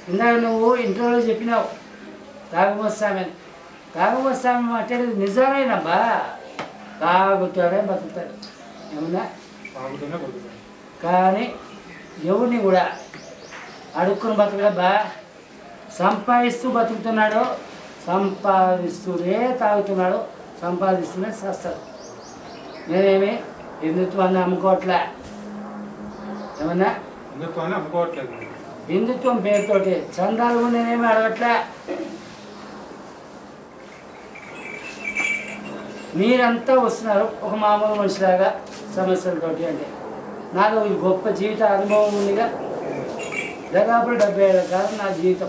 ఇందాక నువ్వు ఇంటర్వ్యూలో చెప్పినావు తాగుమొస్తామని తాగుమొస్తామి మాట్లాడేది నిజమేనబ్బా తాగుతాడే బతుకుతాడు ఏమన్నా తాగుతూనే బతుకుతాం కానీ ఎవరిని కూడా అడుక్కుని బతకడబ్బా సంపాదిస్తూ బతుకుతున్నాడు సంపాదిస్తూనే తాగుతున్నాడు సంపాదిస్తూనే సస్తాడు నేనేమి హిందుత్వాన్ని అమ్ముకోవట్లే ఏమన్నా హిందుత్వాన్ని అమ్ముకోవట్లేదు హిందుత్వం పేరుతోటి చందాలు కూడా నేనేమి అడగట్లే మీరంతా వస్తున్నారు ఒక మామూలు మనిషిలాగా సమస్యలతోటి అంటే నాకు ఈ గొప్ప జీవిత అనుభవం ఉందిగా దాదాపు డెబ్బై ఏళ్ళ కాలం నా జీవితం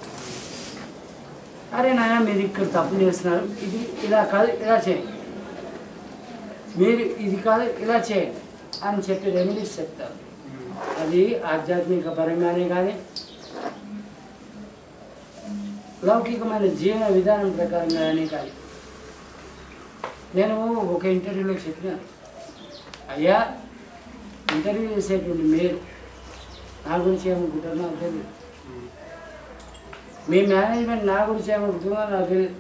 అరే నాయన మీరు ఇక్కడ తప్పు చేస్తున్నారు ఇది ఇలా కాదు ఇలా చేయండి మీరు ఇది కాదు ఇలా చేయండి అని చెప్పి రెమెడీస్ చెప్తారు అది ఆధ్యాత్మిక పరంగానే కానీ లౌకికమైన జీవన విధానం ప్రకారంగానే కానీ నేను ఒక ఇంటర్వ్యూలో చెప్పిన అయ్యా ఇంటర్వ్యూ చేసేటువంటి మీరు నా గురించి ఏమనుకుంటారో నాకు తెలియదు మీ మేనేజ్మెంట్ నా గురించి ఏమనుకుంటుందో నాకు తెలియదు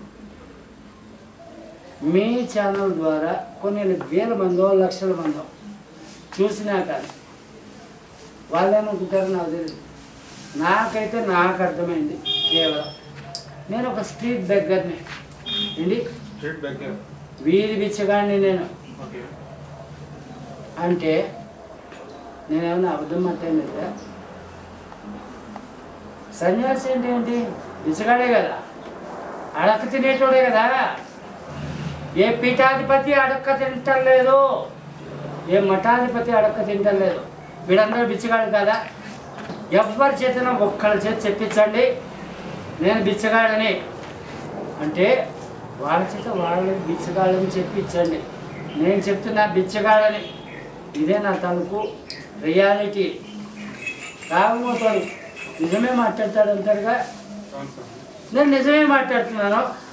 మీ ఛానల్ ద్వారా కొన్ని వేల మందో లక్షల మందో చూసినా కానీ వాళ్ళు ఏమనుకుంటారో నాకు తెలియదు నాకైతే నాకు అర్థమైంది కేవలం నేను ఒక స్ట్రీట్ బెగ్గర్ని ఏంటి స్ట్రీట్ బెగ్గర్ వీధి బిచ్చగాడిని నేను ఓకే అంటే నేనేమన్నా అబద్ధం మాట్లాడినట్ట సన్యాసి అంటే ఏంటి బిచ్చగాడే కదా అడక్క తినేటోడే కదా ఏ పీఠాధిపతి అడక్క తింటలేదు ఏ మఠాధిపతి అడక్క తింటలేదు వీళ్ళందరూ బిచ్చగాడు కదా ఎవ్వరి చేతన ఒక్కళ్ళ చేతి చెప్పించండి నేను బిచ్చగాడని అంటే వాళ్ళ చేత వాళ్ళని బిచ్చగాడని చెప్పించండి నేను చెప్తున్నా బిచ్చగాడని ఇదే నా తలుపు రియాలిటీ తాగుబోతాడు నిజమే మాట్లాడతాడు అంటాడుగా అవును సార్ నేను నిజమే మాట్లాడుతున్నాను